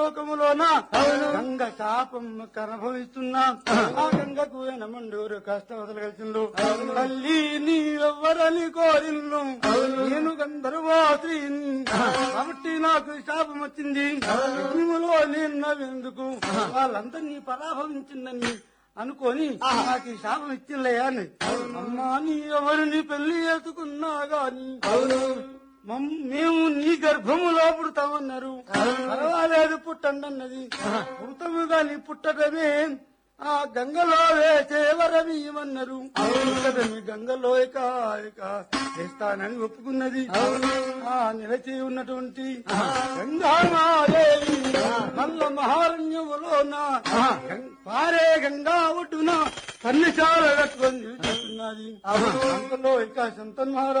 లోకములోన గంగ శాపం కనుభవిస్తున్నా ఆ గంగకు నమండూరు కష్టవదలగలిసిండు తల్లి నీవెవ్వరని కోరిల్లు నేను గంధర్వాత్రిని కాబట్టి నాకు శాపం వచ్చింది యజ్ఞములో నేను నవ్వెందుకు వాళ్ళంతా నీ పరాభవించిందని అనుకొని నాకు ఈ శాపం ఇచ్చిందయ్యా అని అమ్మా నీ ఎవరిని పెళ్లి చేసుకున్నా గాని మమ్- మేము నీ గర్భములో పుడతామన్నారు పర్వాలేదు పుట్టండి అన్నది పుడతాము గాని పుట్టడమే ఆ గంగలో వేసే వరమీయమన్నారు పుట్టడమే గంగలో ఇక ఇక చేస్తానని ఒప్పుకున్నది ఆ నిలచి ఉన్నటువంటి గంగామాదేవి నల్ల మహారణ్యములోన గం- పారే గంగా ఒడ్డున కన్నిశాల కట్టుకొని నిలుచున్నది అంతలో ఇక సంతన్ మహారాజు